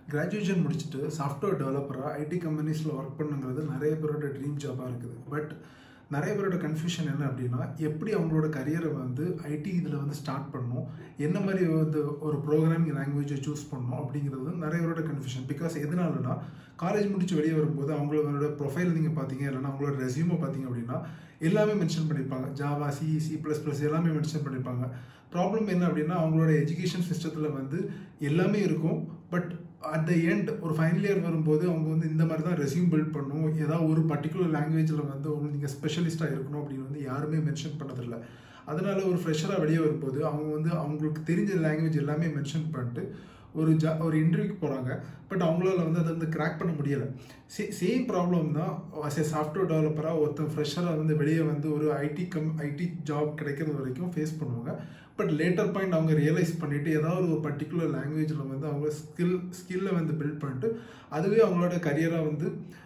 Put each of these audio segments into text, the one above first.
graduation முடிச்சுட்டு software டெவலப்பராக IT கம்பெனிஸில் ஒர்க் பண்ணுங்கிறது நிறைய பேரோட ட்ரீம் ஜாபாக இருக்குது பட் நிறைய பேரோட கன்ஃபியூஷன் என்ன அப்படின்னா எப்படி அவங்களோட கரியரை வந்து ஐடி இதில் வந்து ஸ்டார்ட் பண்ணணும் என்ன மாதிரி வந்து ஒரு ப்ரோக்ராமிங் லாங்குவேஜை சூஸ் பண்ணணும் அப்படிங்கிறது நிறைய பேரோட கன்ஃபியூஷன் பிகாஸ் எதனாலனா காலேஜ் முடிச்சு வெளியே வரும்போது அவங்களோட ப்ரொஃபைல் நீங்கள் பார்த்தீங்க இல்லைன்னா அவங்களோட ரெசியூமை பார்த்தீங்க அப்படின்னா எல்லாமே மென்ஷன் பண்ணியிருப்பாங்க Java C C plus plus எல்லாமே மென்ஷன் பண்ணியிருப்பாங்க ப்ராப்ளம் என்ன அப்படின்னா அவங்களோட எஜுகேஷன் சிஸ்டத்தில் வந்து எல்லாமே இருக்கும் பட் அட் த எண்ட் ஒரு ஃபைனல் இயர் வரும்போது அவங்க வந்து இந்த மாதிரி தான் ரெசியூம் பில்ட் பண்ணணும் ஏதாவது ஒரு பர்டிகுலர் லாங்குவேஜில் வந்து உங்களுக்கு நீங்கள் ஸ்பெஷலிஸ்ட்டாக இருக்கணும் அப்படின்னு வந்து யாருமே மென்ஷன் பண்ணதில்லை அதனால ஒரு ஃப்ரெஷராக வெளியே வரும்போது அவங்க வந்து அவங்களுக்கு தெரிஞ்ச லாங்குவேஜ் எல்லாமே மென்ஷன் பண்ணிட்டு ஒரு ஜா ஒரு இன்டர்வியூக்கு போகிறாங்க பட் அவங்களால வந்து அதை வந்து கிராக் பண்ண முடியலை சே சேம் ப்ராப்ளம் தான் அஸ் ஏ சாஃப்ட்வேர் டெவலப்பராக ஒருத்தன் ஃப்ரெஷராக வந்து வெளியே வந்து ஒரு ஐடி கம் ஐடி ஜாப் கிடைக்கிறது வரைக்கும் ஃபேஸ் பண்ணுவாங்க பட் லேட்டர் பாயிண்ட் அவங்க ரியலைஸ் பண்ணிவிட்டு ஏதாவது ஒரு பர்டிகுலர் லாங்குவேஜில் வந்து அவங்க ஸ்கில் ஸ்கில்லை வந்து பில்ட் பண்ணிட்டு அதுவே அவங்களோட கரியராக வந்து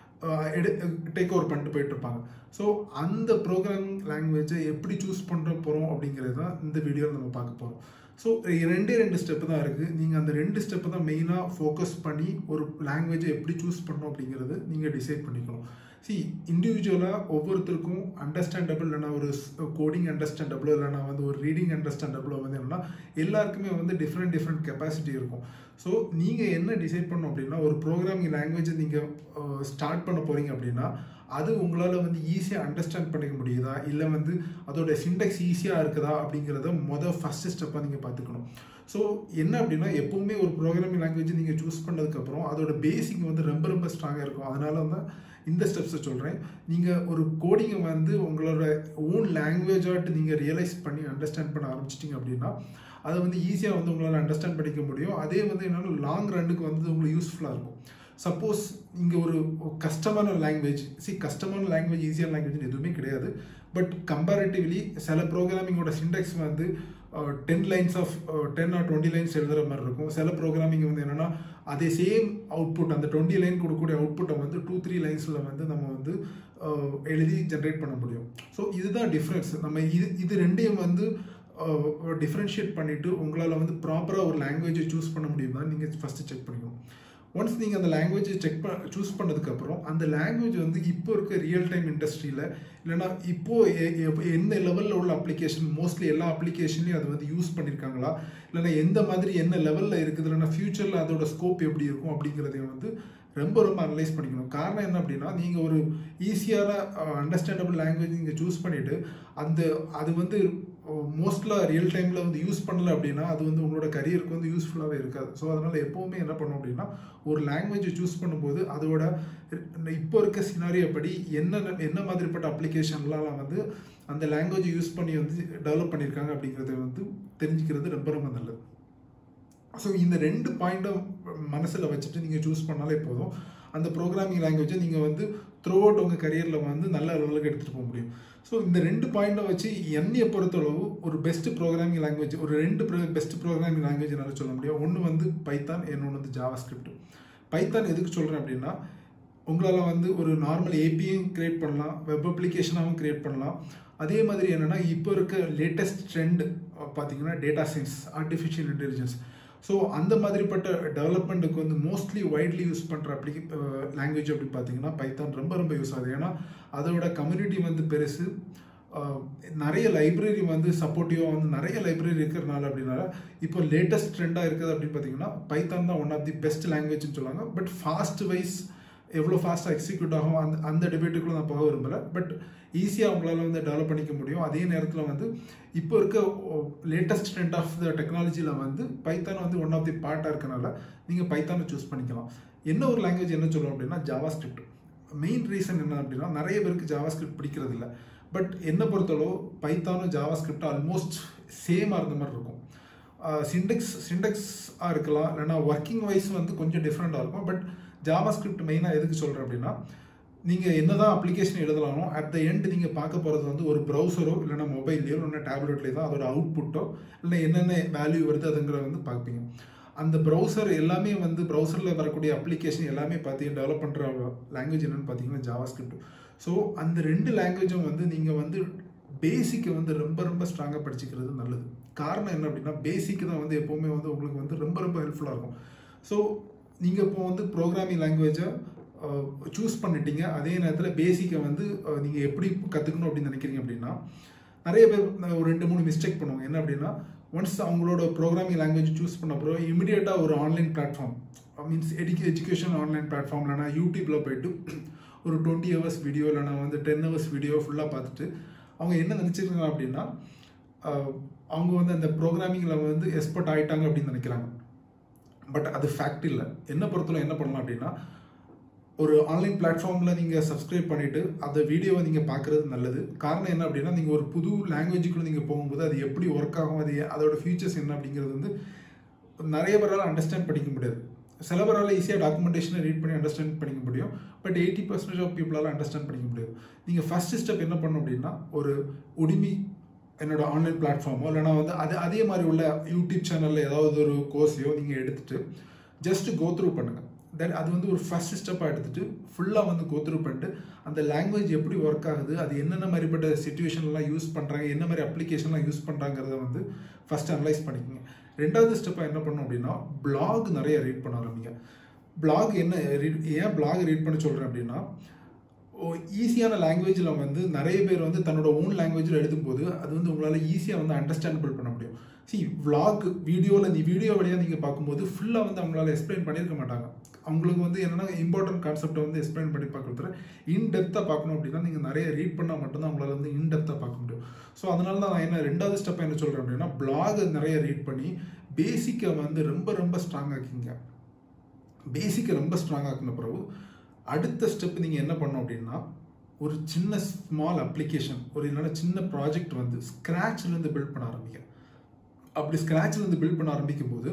எடு டேக் ஓவர் பண்ணிட்டு போயிட்டு இருப்பாங்க ஸோ அந்த ப்ரோக்ராமிங் லாங்குவேஜை எப்படி சூஸ் பண்ணுற போகிறோம் அப்படிங்கிறது தான் இந்த வீடியோவில் நம்ம பார்க்க போகிறோம் ஸோ ரெண்டே ரெண்டு ஸ்டெப்பு தான் இருக்குது நீங்கள் அந்த ரெண்டு ஸ்டெப்பை தான் மெயினாக ஃபோக்கஸ் பண்ணி ஒரு லாங்குவேஜை எப்படி சூஸ் பண்ணணும் அப்படிங்கிறது நீங்கள் டிசைட் பண்ணிக்கணும் சி இண்டிவிஜுவலாக ஒவ்வொருத்தருக்கும் அண்டர்ஸ்டாண்டபிள் இல்லைனா ஒரு கோடிங் அண்டர்ஸ்டாண்டபிளோ இல்லைனா வந்து ஒரு ரீடிங் அண்டர்ஸ்டாண்டபிளோ வந்து என்னென்னா எல்லாருக்குமே வந்து டிஃப்ரெண்ட் டிஃப்ரெண்ட் கெப்பாசிட்டி இருக்கும் ஸோ நீங்கள் என்ன டிசைட் பண்ணணும் அப்படின்னா ஒரு ப்ரோக்ராமிங் லாங்குவேஜை நீங்கள் ஸ்டார்ட் பண்ண போகிறீங்க அப்படின்னா அது உங்களால் வந்து ஈஸியாக அண்டர்ஸ்டாண்ட் பண்ணிக்க முடியுதா இல்லை வந்து அதோட சிண்டெக்ஸ் ஈஸியாக இருக்குதா அப்படிங்கிறத மொதல் ஃபஸ்ட்டு ஸ்டெப்பாக நீங்கள் பார்த்துக்கணும் ஸோ என்ன அப்படின்னா எப்போவுமே ஒரு ப்ரோக்ராமிங் லாங்குவேஜ் நீங்கள் சூஸ் பண்ணதுக்கப்புறம் அதோட பேசிக் வந்து ரொம்ப ரொம்ப ஸ்ட்ராங்காக இருக்கும் அதனால தான் இந்த ஸ்டெப்ஸை சொல்கிறேன் நீங்கள் ஒரு கோடிங்கை வந்து உங்களோட ஓன் லாங்குவேஜாட்டு நீங்கள் ரியலைஸ் பண்ணி அண்டர்ஸ்டாண்ட் பண்ண ஆரம்பிச்சிட்டிங்க அப்படின்னா அதை வந்து ஈஸியாக வந்து உங்களால் அண்டர்ஸ்டாண்ட் பண்ணிக்க முடியும் அதே வந்து என்னென்னா லாங் ரன்னுக்கு வந்து உங்களுக்கு யூஸ்ஃபுல்லாக இருக்கும் சப்போஸ் இங்கே ஒரு கஷ்டமான லாங்குவேஜ் சி கஷ்டமான லாங்குவேஜ் ஈஸியான லாங்குவேஜ் எதுவுமே கிடையாது பட் கம்பேரிட்டிவ்லி சில ப்ரோக்ராமிங்கோட சிண்டெக்ஸ் வந்து ten lines of ten or twenty lines எழுதுகிற மாதிரி இருக்கும் சில ப்ரோக்ராமிங் வந்து என்னென்னா அதே சேம் அவுட்புட் அந்த டுவெண்ட்டி லைன் கொடுக்கக்கூடிய அவுட்புட்டை வந்து டூ த்ரீ லைன்ஸில் வந்து நம்ம வந்து எழுதி ஜென்ரேட் பண்ண முடியும் ஸோ இதுதான் டிஃப்ரென்ஸ் நம்ம இது இது ரெண்டையும் வந்து டிஃப்ரென்ஷியேட் பண்ணிவிட்டு உங்களால் வந்து ப்ராப்பராக ஒரு லாங்குவேஜை சூஸ் பண்ண முடியுமா நீங்கள் ஃபஸ்ட்டு செக் பண்ணிக்கணும் ஒன்ஸ் நீங்கள் அந்த லாங்குவேஜை செக் ப சூஸ் பண்ணதுக்கப்புறம் அந்த லாங்குவேஜ் வந்து இப்போ இருக்க ரியல் டைம் இண்டஸ்ட்ரியில் இல்லைனா இப்போது எந்த லெவலில் உள்ள அப்ளிகேஷன் மோஸ்ட்லி எல்லா அப்ளிகேஷன்லையும் அது வந்து யூஸ் பண்ணியிருக்காங்களா இல்லைனா எந்த மாதிரி என்ன லெவலில் இருக்குது இல்லைனா ஃப்யூச்சரில் அதோட ஸ்கோப் எப்படி இருக்கும் அப்படிங்கிறதையும் வந்து ரொம்ப ரொம்ப அனலைஸ் பண்ணிக்கணும் காரணம் என்ன அப்படின்னா நீங்கள் ஒரு ஈஸியான அண்டர்ஸ்டாண்டபிள் லாங்குவேஜ் நீங்கள் சூஸ் பண்ணிவிட்டு அந்த அது வந்து மோஸ்ட்லாக ரியல் டைமில் வந்து யூஸ் பண்ணல அப்படின்னா அது வந்து உங்களோட கரியருக்கு வந்து யூஸ்ஃபுல்லாகவே இருக்காது ஸோ அதனால் எப்போவுமே என்ன பண்ணோம் அப்படின்னா ஒரு லாங்குவேஜை சூஸ் பண்ணும்போது அதோட இப்போ இருக்க சினாரியோ படி என்ன என்ன மாதிரிப்பட்ட அப்ளிகேஷன்லாம் வந்து அந்த லாங்குவேஜை யூஸ் பண்ணி வந்து டெவலப் பண்ணியிருக்காங்க அப்படிங்கிறத வந்து தெரிஞ்சுக்கிறது ரொம்ப ரொம்ப நல்லது ஸோ இந்த ரெண்டு பாயிண்ட்டும் மனசில் வச்சுட்டு நீங்கள் சூஸ் பண்ணாலே போதும் அந்த ப்ரோக்ராமிங் லாங்குவேஜை நீங்கள் வந்து த்ரூ அவுட் உங்கள் கரியரில் வந்து நல்ல லெவலுக்கு எடுத்துகிட்டு போக முடியும் ஸோ இந்த ரெண்டு பாயிண்டை வச்சு என்னையை பொறுத்தளவு ஒரு பெஸ்ட் ப்ரோக்ராமிங் லாங்குவேஜ் ஒரு ரெண்டு பெஸ்ட் ப்ரோக்ராமிங் லாங்குவேஜ் என்னால் சொல்ல முடியும் ஒன்று வந்து பைத்தான் இன்னொன்று வந்து ஜாவா ஸ்கிரிப்ட் பைத்தான் எதுக்கு சொல்கிறேன் அப்படின்னா உங்களால் வந்து ஒரு நார்மல் ஏபியும் க்ரியேட் பண்ணலாம் வெப் அப்ளிகேஷனாகவும் க்ரியேட் பண்ணலாம் அதே மாதிரி என்னென்னா இப்போ இருக்க லேட்டஸ்ட் ட்ரெண்ட் பார்த்தீங்கன்னா data science artificial intelligence so அந்த மாதிரிப்பட்ட டெவலப்மெண்ட்டுக்கு வந்து மோஸ்ட்லி வைட்லி யூஸ் பண்ணுற அப்ளிகே லாங்குவேஜ் அப்படி பார்த்தீங்கன்னா பைத்தான் ரொம்ப ரொம்ப யூஸ் ஆகுது ஏன்னா அதோட கம்யூனிட்டி வந்து பெருசு நிறைய லைப்ரரி வந்து சப்போர்ட்டிவாக வந்து நிறைய லைப்ரரி இருக்கிறனால அப்படின்னால இப்போ லேட்டஸ்ட் ட்ரெண்டாக இருக்குது அப்படின்னு பார்த்தீங்கன்னா பைத்தான் தான் ஒன் ஆஃப் தி பெஸ்ட் லாங்குவேஜ்னு சொல்லுவாங்க பட் ஃபாஸ்ட் வைஸ் எவ்வளோ ஃபாஸ்ட்டாக எக்ஸிக்யூட் ஆகும் அந்த அந்த டிபேட்டுக்குள்ள நான் போக விரும்பலை பட் ஈஸியாக அவங்களால வந்து டெவலப் பண்ணிக்க முடியும் அதே நேரத்தில் வந்து இப்போ இருக்க லேட்டஸ்ட் ட்ரெண்ட் ஆஃப் த டெக்னாலஜியில் வந்து பைத்தான் வந்து ஒன் ஆஃப் தி பார்ட்டாக இருக்கனால நீங்கள் பைத்தானை சூஸ் பண்ணிக்கலாம் என்ன ஒரு லாங்குவேஜ் என்ன சொல்லுவோம் அப்படின்னா ஜாவா ஸ்கிரிப்ட் மெயின் ரீசன் என்ன அப்படின்னா நிறைய பேருக்கு ஜாவா ஸ்கிரிப்ட் பிடிக்கிறது இல்லை பட் என்னை பொறுத்தளவு பைத்தானும் ஜாவா ஸ்கிரிப்டும் ஆல்மோஸ்ட் சேமாக இருந்த மாதிரி இருக்கும் சிண்டெக்ஸ் சிண்டெக்ஸாக இருக்கலாம் இல்லைனா ஒர்க்கிங் வைஸ் வந்து கொஞ்சம் டிஃப்ரெண்ட்டாக இருக்கும் பட் ஜாவா ஸ்கிரிப்ட் மெயினாக எதுக்கு சொல்கிறேன் அப்படின்னா நீங்கள் என்ன தான் அப்ளிகேஷன் எழுதலாமோ அட் த எண்ட் நீங்கள் பார்க்க போகிறது வந்து ஒரு ப்ரௌசரோ இல்லைனா மொபைல்லையோ இல்லைனா டேப்லெட்லேயோ தான் அதோட அவுட்புட்டோ இல்லை என்னென்ன வேல்யூ வருது அதுங்கிற வந்து பார்ப்பீங்க அந்த ப்ரௌசர் எல்லாமே வந்து ப்ரௌசரில் வரக்கூடிய அப்ளிகேஷன் எல்லாமே பார்த்தீங்கன்னா டெவலப் பண்ணுற லாங்குவேஜ் என்னென்னு பார்த்தீங்கன்னா ஜாவா ஸ்கிரிப்ட் ஸோ அந்த ரெண்டு லாங்குவேஜும் வந்து நீங்கள் வந்து பேசிக்கை வந்து ரொம்ப ரொம்ப ஸ்ட்ராங்காக படிச்சுக்கிறது நல்லது காரணம் என்ன அப்படின்னா பேசிக்கு தான் வந்து எப்போவுமே வந்து உங்களுக்கு வந்து ரொம்ப ரொம்ப ஹெல்ப்ஃபுல்லாக இருக்கும் ஸோ நீங்கள் இப்போ வந்து ப்ரோக்ராமிங் லாங்குவேஜை சூஸ் பண்ணிட்டீங்க அதே நேரத்தில் பேசிக்கை வந்து நீங்கள் எப்படி கற்றுக்கணும் அப்படின்னு நினைக்கிறீங்க அப்படின்னா நிறைய பேர் ஒரு ரெண்டு மூணு மிஸ்டேக் பண்ணுவாங்க என்ன அப்படின்னா ஒன்ஸ் அவங்களோட ப்ரோக்ராமிங் லாங்குவேஜ் சூஸ் பண்ண அப்புறம் இமிடியேட்டாக ஒரு ஆன்லைன் பிளாட்ஃபார்ம் மீன்ஸ் எடிக்கு எஜுகேஷன் ஆன்லைன் பிளாட்ஃபார்ம் இல்லைனா யூடியூப்பில் போயிட்டு ஒரு டுவெண்ட்டி ஹவர்ஸ் வீடியோ இல்லைனா வந்து டென் ஹவர்ஸ் வீடியோ ஃபுல்லாக பார்த்துட்டு அவங்க என்ன நினச்சிருக்காங்க அப்படின்னா அவங்க வந்து அந்த ப்ரோக்ராமிங்கில் வந்து எக்ஸ்பர்ட் ஆகிட்டாங்க அப்படின்னு நினைக்கிறாங்க பட் அது ஃபேக்ட் இல்லை என்ன பொறுத்தவரை என்ன பண்ணலாம் அப்படின்னா ஒரு ஆன்லைன் பிளாட்ஃபார்மில் நீங்கள் சப்ஸ்கிரைப் பண்ணிவிட்டு அந்த வீடியோவை நீங்கள் பார்க்குறது நல்லது காரணம் என்ன அப்படின்னா நீங்கள் ஒரு புது லாங்குவேஜுக்குள்ளே நீங்கள் போகும்போது அது எப்படி ஒர்க் ஆகும் அது அதோட ஃபியூச்சர்ஸ் என்ன அப்படிங்கிறது வந்து நிறைய பேரால் அண்டர்ஸ்டாண்ட் பண்ணிக்க முடியாது சில பேரால் ஈஸியாக டாக்குமெண்டேஷனை ரீட் பண்ணி அண்டர்ஸ்டாண்ட் பண்ணிக்க முடியும் பட் எயிட்டி பர்சன்டேஜ் ஆஃப் பீப்புளால் அண்டர்ஸ்டாண்ட் பண்ணிக்க முடியாது நீங்கள் ஃபஸ்ட்டு ஸ்டெப் என்ன பண்ணணும் அப்படின்னா ஒரு உரிமை என்னோட ஆன்லைன் பிளாட்ஃபார்மோ இல்லைனா வந்து அது அதே மாதிரி உள்ள யூடியூப் சேனலில் ஏதாவது ஒரு கோர்ஸையோ நீங்கள் எடுத்துகிட்டு ஜஸ்ட் கோ த்ரூ பண்ணுங்கள் தென் அது வந்து ஒரு ஃபஸ்ட் ஸ்டெப்பாக எடுத்துகிட்டு ஃபுல்லாக வந்து கோ த்ரூ பண்ணிட்டு அந்த லாங்குவேஜ் எப்படி ஒர்க் ஆகுது அது என்னென்ன மாதிரிப்பட்ட சுச்சுவேஷன்லாம் யூஸ் பண்ணுறாங்க என்ன மாதிரி அப்ளிகேஷன்லாம் யூஸ் பண்ணுறாங்கிறத வந்து ஃபஸ்ட் அனலைஸ் பண்ணிக்கோங்க ரெண்டாவது ஸ்டெப்பாக என்ன பண்ணணும் அப்படின்னா பிளாக் நிறைய ரீட் பண்ண ஆரம்பிங்க பிளாக் என்ன ரீட் ஏன் பிளாக் ரீட் பண்ண சொல்கிறேன் அப்படின்னா ஈஸியான லாங்குவேஜில் வந்து நிறைய பேர் வந்து தன்னோட ஓன் லாங்குவேஜில் எழுதும்போது அது வந்து உங்களால் ஈஸியாக வந்து அண்டர்ஸ்டாண்டபிள் பண்ண முடியும் சி விளாக் வீடியோவில் இந்த வீடியோ வழியாக நீங்கள் பார்க்கும்போது ஃபுல்லாக வந்து அவங்களால எக்ஸ்பிளைன் பண்ணியிருக்க மாட்டாங்க அவங்களுக்கு வந்து என்னென்னா இம்பார்ட்டன்ட் கான்செப்டை வந்து எக்ஸ்பிளைன் பண்ணி பார்க்குறதுல இன் டெப்த்தாக பார்க்கணும் அப்படின்னா நீங்கள் நிறைய ரீட் பண்ணால் மட்டும்தான் உங்களால் வந்து இன் டெப்த்தாக பார்க்க முடியும் ஸோ அதனால தான் நான் என்ன ரெண்டாவது ஸ்டெப் என்ன சொல்கிறேன் அப்படின்னா பிளாக் நிறைய ரீட் பண்ணி பேசிக்கை வந்து ரொம்ப ரொம்ப ஸ்ட்ராங் ஆக்கிங்க பேசிக்கை ரொம்ப ஸ்ட்ராங் ஆக்கின பிறகு அடுத்த ஸ்டெப் நீங்கள் என்ன பண்ணணும் அப்படின்னா ஒரு சின்ன ஸ்மால் அப்ளிகேஷன் ஒரு இல்லைன்னா சின்ன ப்ராஜெக்ட் வந்து ஸ்க்ராட்ச்லேருந்து பில்ட் பண்ண ஆரம்பிக்க அப்படி ஸ்க்ராட்ச்லேருந்து பில்ட் பண்ண ஆரம்பிக்கும் போது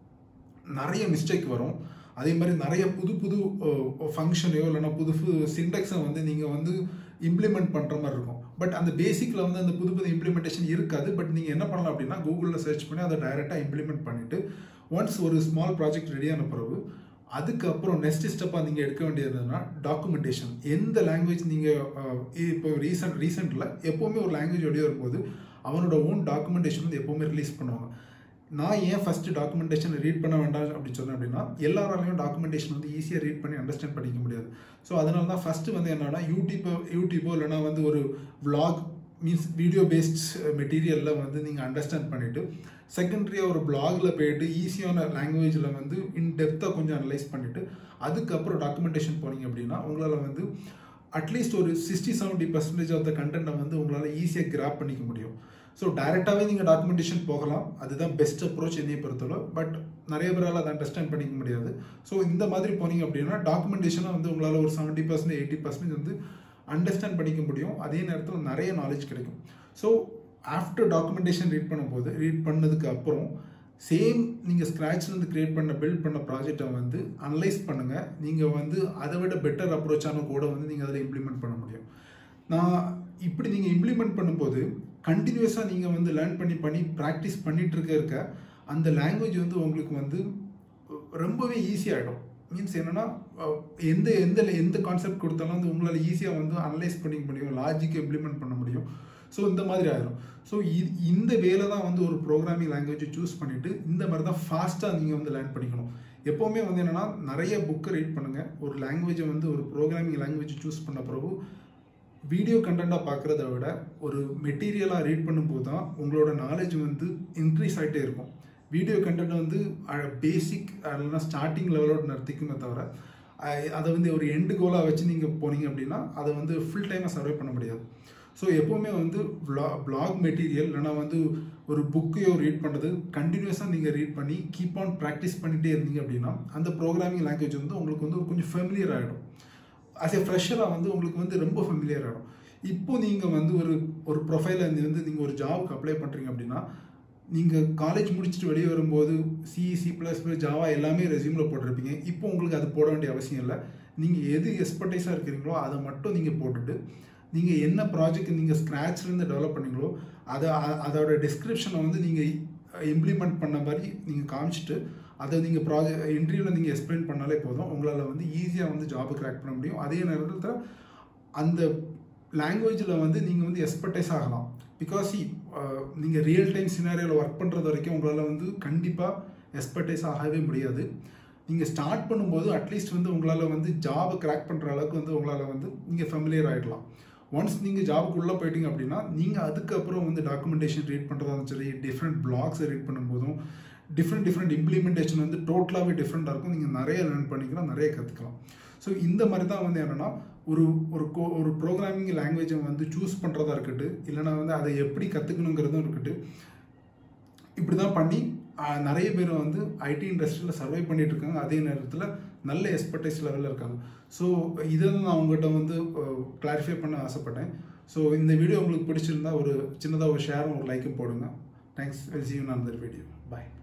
நிறைய மிஸ்டேக் வரும் அதே மாதிரி நிறைய புது புது ஃபங்க்ஷனையோ இல்லைனா புது புது சிண்டெக்ஸை வந்து நீங்கள் வந்து இம்ப்ளிமெண்ட் பண்ணுற மாதிரி இருக்கும் பட் அந்த பேசிக்கில் வந்து அந்த புது புது இம்ப்ளிமெண்டேஷன் இருக்காது பட் நீங்கள் என்ன பண்ணலாம் அப்படின்னா கூகுளில் சர்ச் பண்ணி அதை டைரெக்டாக இம்ப்ளிமெண்ட் பண்ணிவிட்டு ஒன்ஸ் ஒரு ஸ்மால் ப்ராஜெக்ட் ரெடியான பிறகு அதுக்கப்புறம் நெக்ஸ்ட் ஸ்டெப்பாக நீங்கள் எடுக்க வேண்டியது என்னன்னா டாக்குமெண்டேஷன் எந்த லாங்குவேஜ் நீங்கள் இப்போ ரீசெண்ட் ரீசெண்டில் எப்போவுமே ஒரு லாங்குவேஜ் வெளியே வரும்போது அவனோட ஓன் டாக்குமெண்டேஷன் வந்து எப்போவுமே ரிலீஸ் பண்ணுவாங்க நான் ஏன் ஃபஸ்ட்டு டாக்குமெண்டேஷன் ரீட் பண்ண வேண்டாம் அப்படின்னு சொன்னேன் அப்படின்னா எல்லாராலையும் டாக்குமெண்டேஷன் வந்து ஈஸியாக ரீட் பண்ணி அண்டர்ஸ்டாண்ட் பண்ணிக்க முடியாது ஸோ அதனால தான் ஃபஸ்ட்டு வந்து என்னன்னா யூடியூப்போ யூடியூப்போ இல்லைனா வந்து ஒரு விளாக் மீன்ஸ் வீடியோ பேஸ்ட் மெட்டீரியலில் வந்து நீங்கள் அண்டர்ஸ்டாண்ட் பண்ணிவிட்டு செகண்டரியாக ஒரு பிளாகில் போயிட்டு ஈஸியான லாங்குவேஜில் வந்து இன் டெப்த்தாக கொஞ்சம் அனலைஸ் பண்ணிவிட்டு அதுக்கப்புறம் டாக்குமெண்டேஷன் போனீங்க அப்படின்னா உங்களால் வந்து அட்லீஸ்ட் ஒரு sixty seventy percentage of the கண்டென்ட்டை வந்து உங்களால் ஈஸியாக கிராப் பண்ணிக்க முடியும் ஸோ டைரெக்டாகவே நீங்கள் டாக்குமெண்டேஷன் போகலாம் அதுதான் பெஸ்ட் அப்ரோச் என்னையை பொறுத்தவரை பட் நிறைய பேரால் அதை அண்டர்ஸ்டாண்ட் பண்ணிக்க முடியாது ஸோ இந்த மாதிரி போனீங்க அப்படின்னா டாக்குமெண்டேஷனாக வந்து உங்களால் ஒரு செவன்ட்டி பர்சன்ட் எயிட்டி பர்சன்டேஜ் வந்து அண்டர்ஸ்டாண்ட் பண்ணிக்க முடியும் அதே நேரத்தில் நிறைய நாலேஜ் கிடைக்கும் ஸோ ஆஃப்டர் டாக்குமெண்டேஷன் ரீட் பண்ணும்போது ரீட் பண்ணதுக்கு அப்புறம் சேம் நீங்கள் ஸ்க்ராட்ச்லேருந்து க்ரியேட் பண்ண பில்ட் பண்ண ப்ராஜெக்டை வந்து அனலைஸ் பண்ணுங்கள் நீங்கள் வந்து அதை விட பெட்டர் அப்ரோச்சான கூட வந்து நீங்கள் அதில் இம்ப்ளிமெண்ட் பண்ண முடியும் நான் இப்படி நீங்கள் இம்ப்ளிமெண்ட் பண்ணும்போது கண்டினியூஸாக நீங்கள் வந்து லேர்ன் பண்ணி பண்ணி ப்ராக்டிஸ் பண்ணிகிட்டு இருக்க இருக்க அந்த லாங்குவேஜ் வந்து உங்களுக்கு வந்து ரொம்பவே ஈஸியாகிடும் மீன்ஸ் என்னென்னா எந்த எந்த எந்த கான்செப்ட் கொடுத்தாலும் வந்து உங்களால் ஈஸியாக வந்து அனலைஸ் பண்ணிக்க முடியும் லாஜிக்கை இம்ப்ளிமெண்ட் பண்ண முடியும் ஸோ இந்த மாதிரி ஆயிரும் ஸோ இந்த வேலை தான் வந்து ஒரு ப்ரோக்ராமிங் லாங்குவேஜை சூஸ் பண்ணிவிட்டு இந்த மாதிரி தான் ஃபாஸ்ட்டாக நீங்கள் வந்து லேர்ன் பண்ணிக்கணும் எப்போவுமே வந்து என்னென்னா நிறைய புக்கை ரீட் பண்ணுங்கள் ஒரு லாங்குவேஜை வந்து ஒரு ப்ரோக்ராமிங் லாங்குவேஜ் சூஸ் பண்ண பிறகு வீடியோ கண்டென்ட்டாக பார்க்குறத விட ஒரு மெட்டீரியலாக ரீட் பண்ணும்போது தான் உங்களோட நாலேஜ் வந்து இன்க்ரீஸ் ஆகிட்டே இருக்கும் வீடியோ கண்டென்ட் வந்து பேசிக் இல்லைனா ஸ்டார்டிங் லெவலோட நிறுத்திக்குமே தவிர அதை வந்து ஒரு எண்டு கோலாக வச்சு நீங்கள் போனீங்க அப்படின்னா அதை வந்து ஃபுல் டைமாக சர்வே பண்ண முடியாது ஸோ எப்போவுமே வந்து வ்ளா பிளாக் மெட்டீரியல் இல்லைனா வந்து ஒரு புக்கையோ ரீட் பண்ணுறது கண்டினியூஸாக நீங்கள் ரீட் பண்ணி கீப் ஆன் ப்ராக்டிஸ் பண்ணிகிட்டே இருந்தீங்க அப்படின்னா அந்த ப்ரோக்ராமிங் லாங்குவேஜ் வந்து உங்களுக்கு வந்து கொஞ்சம் ஃபெமிலியர் ஆகிடும் அஸ் எ ஃப்ரெஷராக வந்து உங்களுக்கு வந்து ரொம்ப ஃபெமிலியர் ஆகிடும் இப்போ நீங்கள் வந்து ஒரு ஒரு ப்ரொஃபைலை வந்து நீங்கள் ஒரு ஜாபுக்கு அப்ளை பண்ணுறீங்க அப்படின்னா நீங்கள் காலேஜ் முடிச்சுட்டு வெளியே வரும்போது சிஇ சி ப்ளஸ் ப்ளஸ் ஜாவா எல்லாமே ரெசியூமில் போட்டிருப்பீங்க இப்போ உங்களுக்கு அது போட வேண்டிய அவசியம் இல்லை நீங்கள் எது எக்ஸ்பர்டைஸாக இருக்கிறீங்களோ அதை மட்டும் நீங்கள் போட்டுட்டு நீங்கள் என்ன ப்ராஜெக்ட் நீங்கள் ஸ்க்ராட்ச்லேருந்து டெவலப் பண்ணீங்களோ அதை அதோட டிஸ்கிரிப்ஷனை வந்து நீங்கள் இம்ப்ளிமெண்ட் பண்ண மாதிரி நீங்கள் காமிச்சிட்டு அதை நீங்கள் ப்ராஜெக்ட் இன்டர்வியூவில் நீங்கள் எக்ஸ்பிளைன் பண்ணாலே போதும் உங்களால் வந்து ஈஸியாக வந்து ஜாபை கிராக் பண்ண முடியும் அதே நேரத்தில் அந்த லாங்குவேஜில் வந்து நீங்கள் வந்து எக்ஸ்பர்டைஸ் ஆகலாம் பிகாஸ் நீங்கள் ரியல் டைம் சினாரியோவில் ஒர்க் பண்ணுறது வரைக்கும் உங்களால் வந்து கண்டிப்பாக எக்ஸ்பர்டைஸ் ஆகவே முடியாது நீங்கள் ஸ்டார்ட் பண்ணும்போது அட்லீஸ்ட் வந்து உங்களால் வந்து ஜாபை கிராக் பண்ணுற அளவுக்கு வந்து உங்களால் வந்து நீங்கள் ஃபெமிலியர் ஆகிடலாம் ஒன்ஸ் நீங்கள் ஜாபுக்குள்ளே போயிட்டீங்க அப்படின்னா நீங்கள் அதுக்கப்புறம் வந்து டாக்குமெண்டேஷன் ரீட் பண்ணுறதா சரி டிஃப்ரெண்ட் பிளாக்ஸை ரீட் பண்ணும்போதும் டிஃப்ரெண்ட் டிஃப்ரெண்ட் இம்ப்ளிமெண்டேஷன் வந்து டோட்டலாகவே டிஃப்ரெண்ட்டாக இருக்கும் நீங்கள் நிறைய லேர்ன் பண்ணிக்கலாம் நிறைய கற்றுக்கலாம் ஸோ இந்த மாதிரி தான் வந்து என்னென்னா ஒரு ஒரு கோ ஒரு ப்ரோக்ராமிங் லாங்குவேஜை வந்து சூஸ் பண்ணுறதா இருக்கட்டும் இல்லைனா வந்து அதை எப்படி கற்றுக்கணுங்கிறதும் இருக்கட்டும் இப்படி தான் பண்ணி ஆஹ், நிறைய பேர் வந்து ஐடி இண்டஸ்ட்ரியில் சர்வை பண்ணிட்டு இருக்காங்க அதே நேரத்தில் நல்ல எக்ஸ்பர்டைஸ் லெவலில் இருக்காங்க ஸோ இதை தான் நான் உங்கள்கிட்ட வந்து கிளாரிஃபை பண்ண ஆசைப்பட்டேன் ஸோ இந்த வீடியோ உங்களுக்கு பிடிச்சிருந்தா ஒரு சின்னதாக ஒரு ஷேரும் ஒரு லைக்கும் போடுங்க தேங்க்ஸ் சி யூ அந்த வீடியோ பாய்